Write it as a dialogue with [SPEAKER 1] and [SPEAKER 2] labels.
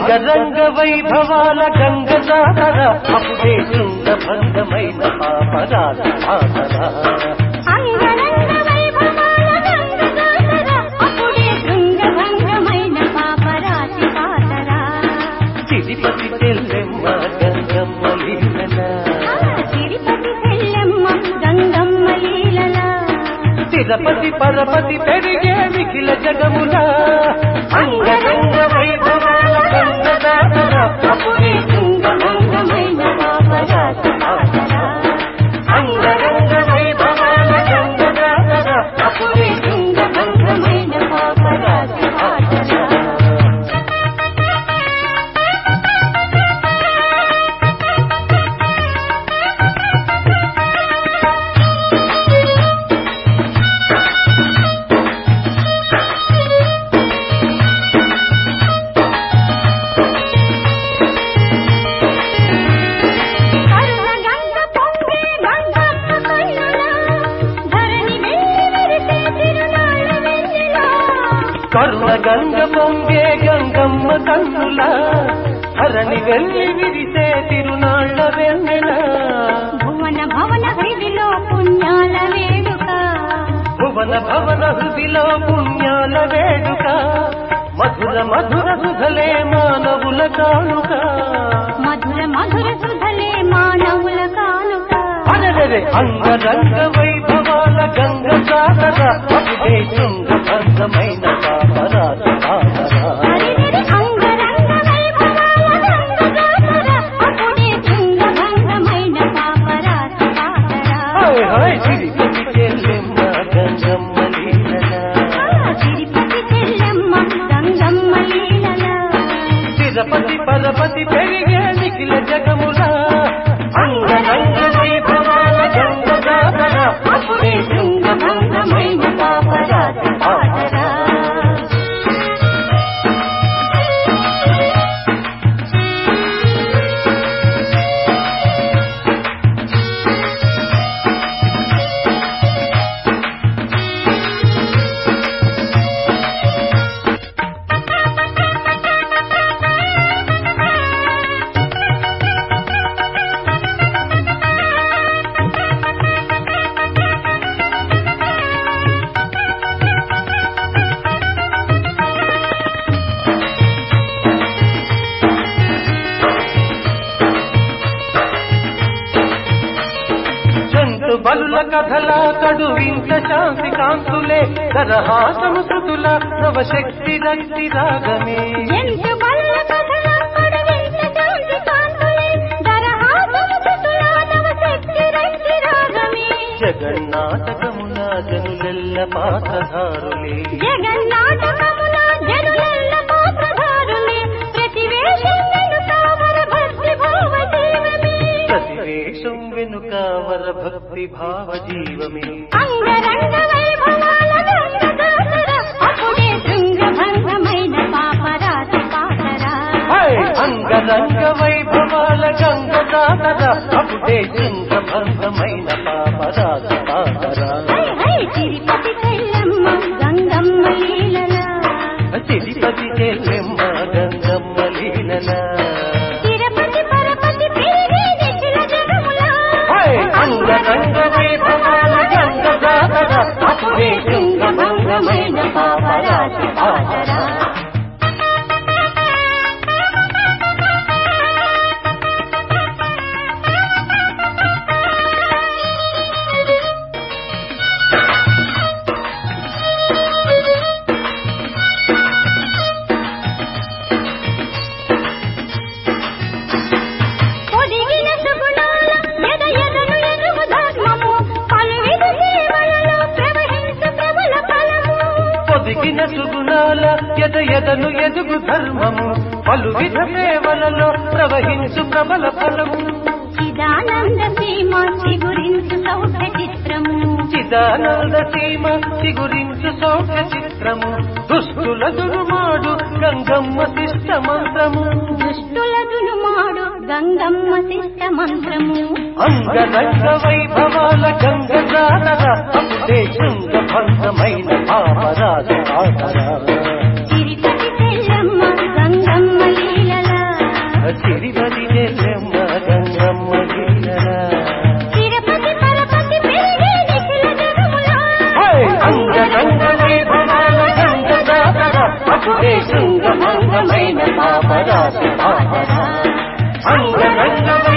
[SPEAKER 1] అంగరంగ వైభవాల గంగ జాతర అప్పుడే శృంగభంగమైన పాపరాజ ఆదర
[SPEAKER 2] అంగరంగ వైభవాల గంగ జాతర అప్పుడే శృంగభంగమైన పాపరాతి పాతర
[SPEAKER 1] తిరుపతి తెల్లెమ్మ గంగమ్మ లీలన
[SPEAKER 2] తిరుపతి చెల్లెమ్మ గంగమ్మ లీలల
[SPEAKER 1] తిరుపతి పరపతి పెరిగే మిఖిల జగముల అంగరంగ వైభవాల గంగ జాతర అప్పుడే శృంగభంగమైన పాపరాజ ఆదర అంగరంగ వైభవాల గంగ జాతర అప్పుడే శృంగభంగమైన పాపరాజ ఆదర
[SPEAKER 2] కరుణ గంగ పొంగే గంగమ్మ కన్నుల ధరణి వెళ్ళి విరిసే తిరునాళ్ళ వెన్నెల
[SPEAKER 1] కరుణ గంగ పొంగే గంగమ్మ కన్నుల ధరణి వెళ్ళి విరిసే తిరునాళ్ళ వెన్నెల
[SPEAKER 2] భువన భవన హృదిలో పుణ్యాల వేడుక
[SPEAKER 1] భువన భవన హృదిలో పుణ్యాల వేడుక మధుర మధుర సుధలే మానవుల కానుక
[SPEAKER 2] మధుర మధుర సుధలే మానవుల కానుక
[SPEAKER 1] అరరే అంగరంగ వైభవాల గంగ జాతర అప్పుడే శృంగభంగమైన పాపరాజ ఆదర
[SPEAKER 2] హరిహరి అంగరంగ వైభవాల గంగ జాతర అప్పుడే శృంగభంగమైన పాపరాతి పాతర
[SPEAKER 1] హాయ్ హాయ్ తిరుపతి చెల్లెమ్మ గంగమ్మ లీలన
[SPEAKER 2] తిరుపతి చెల్లెమ్మ గంగమ్మ లీలల
[SPEAKER 1] తిరుపతి పరపతి పెరిగే నిఖిల జగముల అంగరంగ వైభవాల గంగ జాతర అప్పుడే శృంగభంగమైన పాపరాజ ఆదర జంతు బలుల కథల కడు వింత శాంతి కాంతులే దరహాసము శృతుల నవశక్తి రక్తి రాగమే
[SPEAKER 2] ఎంత బల్ల కథల అడవింత శాంతి కాంతులే దరహాసము సుతులానవ శక్తి రక్తి రాగమే
[SPEAKER 1] జగన్నాటకమున జనులెల్ల పాత్రధారులే
[SPEAKER 2] జగన్నాటకమున జనులెల్ల పాత్రధారులే ప్రతివేషం వెనుకావర భక్తి భావ జీవమే
[SPEAKER 1] ప్రతివేషం వెనుక వర భక్తి భావ జీవమే
[SPEAKER 2] అంగరంగ వైభవాల గంగ జాతర అప్పుడే శృంగభంగమైన పాపరాతి పాతరా
[SPEAKER 1] హై! అంగరంగ వైభవాల గంగ జాతర అప్పుడే చింతభంగమైన పాపరాజ పాదరా
[SPEAKER 2] హై హై తిరుపతి చెల్లెమ్మ గంగమ్మ లీలల
[SPEAKER 1] తిరుపతి చెల్లెమ్మ గంగమ్మ లీలన
[SPEAKER 2] తిరుపతి పరపతి పేరే నిఖిల జగముల
[SPEAKER 1] హై! అంగరంగ వైభవాల గంగ జాతర అప్పుడే చింతభంగమైన పాపరాజ పాదరా
[SPEAKER 2] పొదిగిన సుగుణాల ఎద ఎదను ఎదుగు ధర్మము పలువిధ సేవలలో ప్రవహించు ప్రబల ఫలము
[SPEAKER 1] పొదిగిన సుగుణాల ఎద ఎదను ఎదుగు ధర్మము పలు విధ సేవలలో ప్రవహించు ప్రబల ఫలము
[SPEAKER 2] చిదానంద సీమ చిగురించు సౌఖ్య చిత్రము
[SPEAKER 1] చిదానంద సీమ చిగురించు సౌఖ్య చిత్రము దుష్టుల దురుమాడు గంగమ్మ శిష్ట మంత్రము
[SPEAKER 2] దుష్టుల దునుమాడు గంగమ్మ శిష్ట మంత్రము
[SPEAKER 1] అంగరంగ వైభవాల గంగ జాతర అప్పుడే శృంగభంగమైన పాపరాజ ఆదర
[SPEAKER 2] తిరుపతి చెల్లమ్మ గంగమ్మ లీలల అందమైన పాపరాజు పాటరా
[SPEAKER 1] అంగరంగ